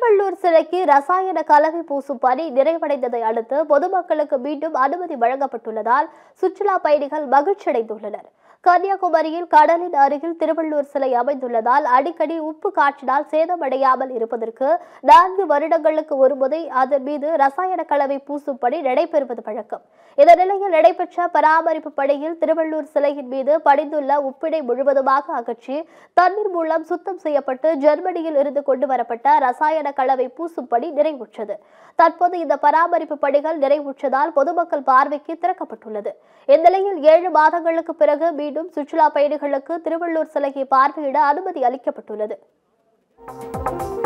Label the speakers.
Speaker 1: திருவள்ளூர் சிலைக்கு ரசாயன கலவை பூசும் பணி நிறைவடைந்ததை அடுத்து பொதுமக்களுக்கு மீண்டும் அனுமதி வழங்கப்பட்டுள்ளதால் சுற்றுலா பயணிகள் மகிழ்ச்சியடைந்துள்ளனர் கன்னியாகுமரியில் கடலின் அருகில் திருவள்ளூர் சிலை அமைந்துள்ளதால் அடிக்கடி உப்பு காற்றினால் சேதமடையாமல் இருப்பதற்கு நான்கு வருடங்களுக்கு ஒருமுறை அதன் மீது ரசாயன கலவை பூசும் பணி நடைபெறுவது வழக்கம் இந்த நிலையில் நடைபெற்ற பராமரிப்பு பணியில் திருவள்ளூர் சிலையின் மீது படிந்துள்ள உப்பினை முழுவதுமாக அகற்றி தண்ணீர் மூலம் சுத்தம் செய்யப்பட்டு ஜெர்மனியில் இருந்து கொண்டு வரப்பட்ட ரசாயன கலவை பூசும் பணி நிறைவுற்றது தற்போது இந்த பராமரிப்பு பணிகள் நிறைவுற்றதால் பொதுமக்கள் பார்வைக்கு திறக்கப்பட்டுள்ளது இந்நிலையில் ஏழு மாதங்களுக்கு பிறகு மீண்டும் சுற்றுலா பயணிகளுக்கு திருவள்ளூர் சிலையை பார்வையிட அனுமதி அளிக்கப்பட்டுள்ளது